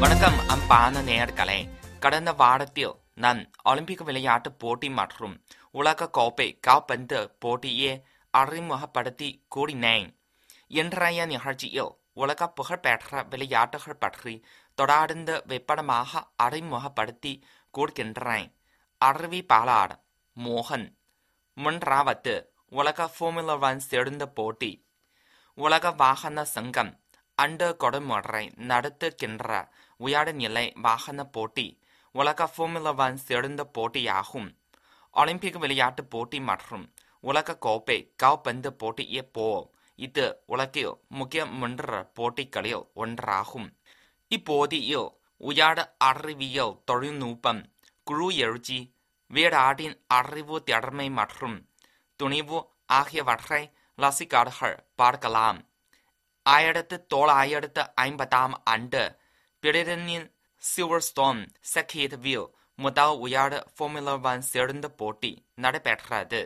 வணக்கம் அன்பான நேயர்களே கடந்த வாரத்தில் நான் ஒலிம்பிக் விளையாட்டு போட்டி மற்றும் உலக கோப்பை கால்பந்து போட்டியை அறிமுகப்படுத்தி கூறினேன் இன்றைய நிகழ்ச்சியில் உலக புகழ்பெற்ற விளையாட்டுகள் பற்றி தொடர்ந்து விபரமாக அறிமுகப்படுத்தி கூறுகின்றேன் அறிவிப்பாளர் மோகன் மூன்றாவது உலக ஃபார்முலா ஒன் சிறந்த போட்டி உலக வாகன சங்கம் ஆண்டு கொடுமுறை நடத்துகின்ற உயர்நிலை வாகன போட்டி உலக ஃபார்முலா ஒன் சிறந்த போட்டியாகும் ஒலிம்பிக் விளையாட்டுப் போட்டி மற்றும் உலக கோப்பை கால்பந்து போட்டியை போல் இது உலகில் முக்கிய மூன்று போட்டிகளில் ஒன்றாகும் இப்போட்டியில் உயர் அறிவியல் தொழில்நுட்பம் குழு எழுச்சி வீராட்டின் அறிவு திறமை மற்றும் துணிவு ஆகியவற்றை ரசிகர்கள் பார்க்கலாம் ஆயிரத்து தொள்ளாயிரத்து ஐம்பதாம் ஆண்டு பிரிட்டனின் சில்வர்ஸ்டோன் சர்க்கிட்வில் முதல் உயர் ஃபார்முலா ஒன் சிறந்த போட்டி நடைபெற்றது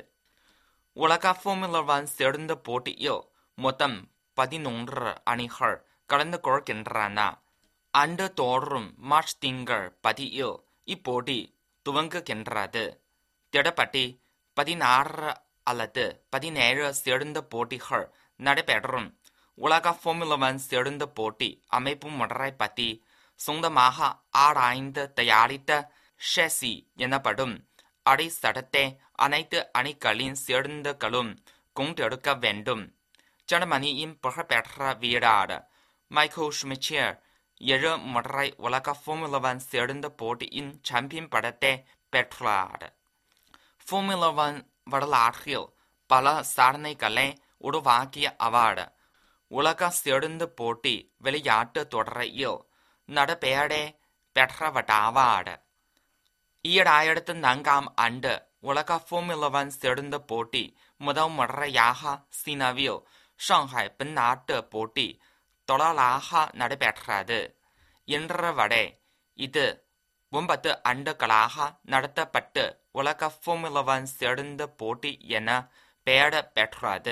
உலக ஃபார்முலா ஒன் சிறந்த போட்டியில் மொத்தம் பதினொன்று அணிகள் கலந்து கொள்கின்றன ஆண்டுதோறும் மார்ச் திங்கள் பதியில் இப்போட்டி துவங்குகின்றது திடப்பட்டி பதினாறு அல்லது பதினேழு சிறந்த போட்டிகள் நடைபெறும் உலக ஃபார்முலா ஒன் சிறந்த போட்டி அமைப்பு முறை பற்றி சொந்தமாக ஆராய்ந்து தயாரித்த ஷெசி எனப்படும் அடித்தடத்தை அனைத்து அணிகளின் சிறந்தகளும் கொண்டெடுக்க வேண்டும் ஜெர்மனியின் புகழ்பெற்ற வீரர் மைக்கேல் ஷ்மிச்சர் ஏழு முறை உலக ஃபார்முலா ஒன் சிறந்த போட்டியின் சாம்பியன் படத்தை பெற்றார் ஃபார்முலா ஒன் வரலாற்றில் பல சாதனைகளை உருவாக்கிய அவர் உலக சிறந்த போட்டி விளையாட்டு தொடரில் நடைபெயரை பெற்றவட்டாவார் ஈராயிரத்து நான்காம் ஆண்டு உலக ஃபார்முலா ஒன் சிறந்த போட்டி முதல் முறையாக சீனாவில் ஷாங்காய் பன்னாட்டு போட்டி தொடராக நடைபெற்றது இன்று வரை இது ஒன்பது ஆண்டுகளாக நடத்தப்பட்டு உலக ஃபார்முலா ஒன் சிறந்த போட்டி என பெயர் பெற்றது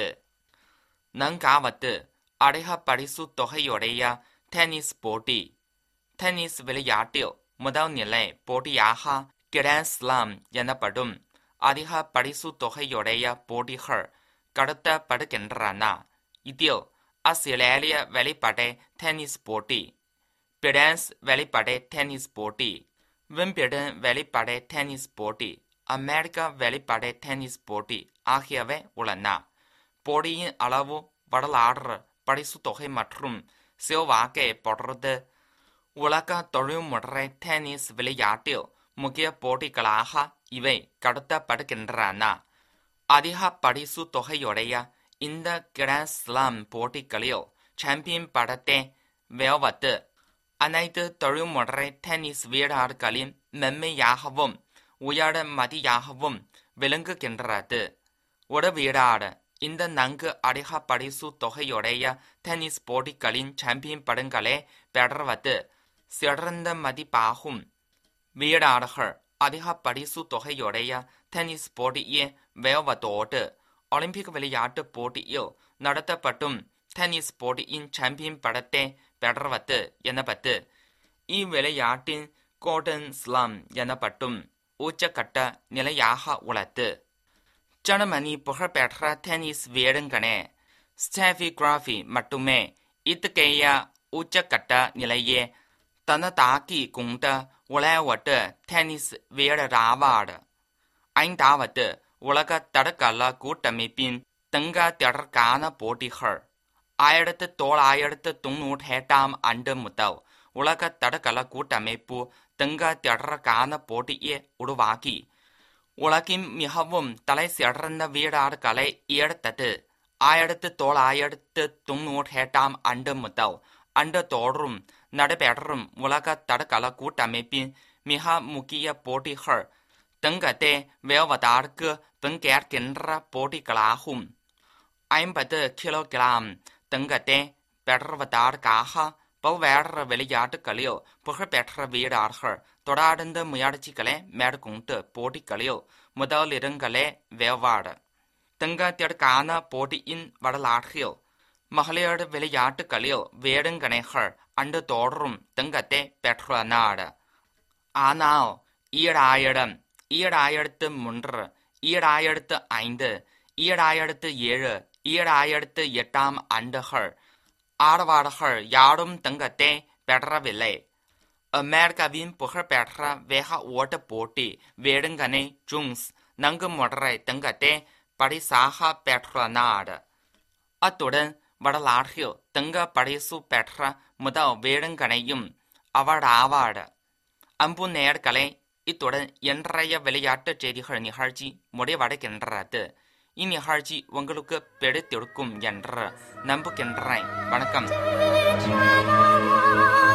நான்காவது அதிக பரிசு தொகையுடைய டென்னிஸ் போட்டி டென்னிஸ் விளையாட்டில் முதல் நிலை போட்டியாக கிராண்ட் ஸ்லாம் எனப்படும் அதிக பரிசு தொகையுடைய போட்டிகள் கடத்தப்படுகின்றன இதில் ஆஸ்திரேலிய வெளிப்படை டென்னிஸ் போட்டி பிரான்ஸ் வெளிப்படை டென்னிஸ் போட்டி விம்பிள்டன் வெளிப்படை டென்னிஸ் போட்டி அமெரிக்க வெளிப்படை டென்னிஸ் போட்டி ஆகியவை உள்ளன போட்டியின் அளவு வரலாறு பரிசு தொகை மற்றும் செல்வாக்கை பொறுத்து உலக தொழில்முறை டென்னிஸ் விளையாட்டில் முக்கிய போட்டிகளாக இவை கடத்தப்படுகின்றன அதிக பரிசு தொகையுடைய இந்த கிராண்ட் ஸ்லாம் போட்டிகளில் சாம்பியன் படத்தை வெல்வது அனைத்து தொழில்முறை டென்னிஸ் வீரர்களின் மென்மையாகவும் உயர் மதியாகவும் விளங்குகின்றது ஒரு வீரர் இந்த நன்கு அதிக பரிசு தொகையுடைய டென்னிஸ் போட்டிகளின் சாம்பியன் படங்களை பெறுவது சிறந்த மதிப்பாகும் வீரர்கள் அதிக பரிசு தொகையுடைய டென்னிஸ் போட்டியை வெல்வதோடு ஒலிம்பிக் விளையாட்டு போட்டியில் நடத்தப்படும் டென்னிஸ் போட்டியின் சாம்பியன் படத்தை பெறுவது எனப்பது இவ்விளையாட்டின் கோல்டன் ஸ்லாம் எனப்படும் உச்சக்கட்ட நிலையாக உள்ளது ஜெர்மனி புகழ்பெற்ற டென்னிஸ் வீரங்கனே ஸ்டெஃபி கிராஃபி மட்டுமே இத்தகைய உச்சக்கட்ட நிலையை தனதாக்கி கொண்ட உலகோட்டு டென்னிஸ் வீரராவார் ஐந்தாவது உலக தடகள கூட்டமைப்பின் தங்க தொடர்கான போட்டிகள் ஆயிரத்து தொள்ளாயிரத்து தொண்ணூற்றி எட்டாம் ஆண்டு முதல் உலக தடகள கூட்டமைப்பு தங்க தொடர்கான போட்டியை உருவாக்கி உலகின் மிகவும் தலை சிறந்த வீரர்களை ஈர்த்தது ஆயிரத்து தொள்ளாயிரத்து தொண்ணூற்றி எட்டாம் ஆண்டு முதல் ஆண்டுதோறும் நடைபெறும் உலக தடகள கூட்டமைப்பின் மிக முக்கிய போட்டிகள் தங்கத்தை வெல்வதற்கு பங்கேற்கின்ற போட்டிகளாகும் ஐம்பது கிலோகிராம் தங்கத்தை பெறுவதற்காக பல்வேறு விளையாட்டுகளில் புகழ்பெற்ற வீரர்கள் தொடர்ந்து முயற்சிகளை மேற்கொண்டு போட்டிகளில் முதலிடங்களை வெல்வார் தங்கத்திற்கான போட்டியின் வரலாற்றில் மகளிர் விளையாட்டுகளில் வீராங்கனைகள் அண்டு தொடரும் தங்கத்தை பெற்றனாடு ஆனால் ஈராயிரம் ஈராயிரத்து மூன்று ஈராயிரத்து ஐந்து ஈராயிரத்து ஏழு ஈராயிரத்து எட்டாம் ஆண்டுகள் ஆடவாளர்கள் யாரும் தங்கத்தை பெறவில்லை அமெரிக்காவின் புகழ்பெற்ற வேக ஓட்ட போட்டி வேடுங்கனை ஜூன்ஸ் நன்கு முறை தங்கத்தை பரிசாக பெற்றனார் அத்துடன் வரலாற்றில் தங்க பரிசு பெற்ற முதல் வேடுங்கனையும் அவராவார் அன்பு நேயர்களே இத்துடன் இன்றைய விளையாட்டுச் செய்திகள் நிகழ்ச்சி முடிவடைகின்றது இந்நிகழ்ச்சி உங்களுக்கு பிடித்திருக்கும் என்று நம்புகின்றேன் வணக்கம்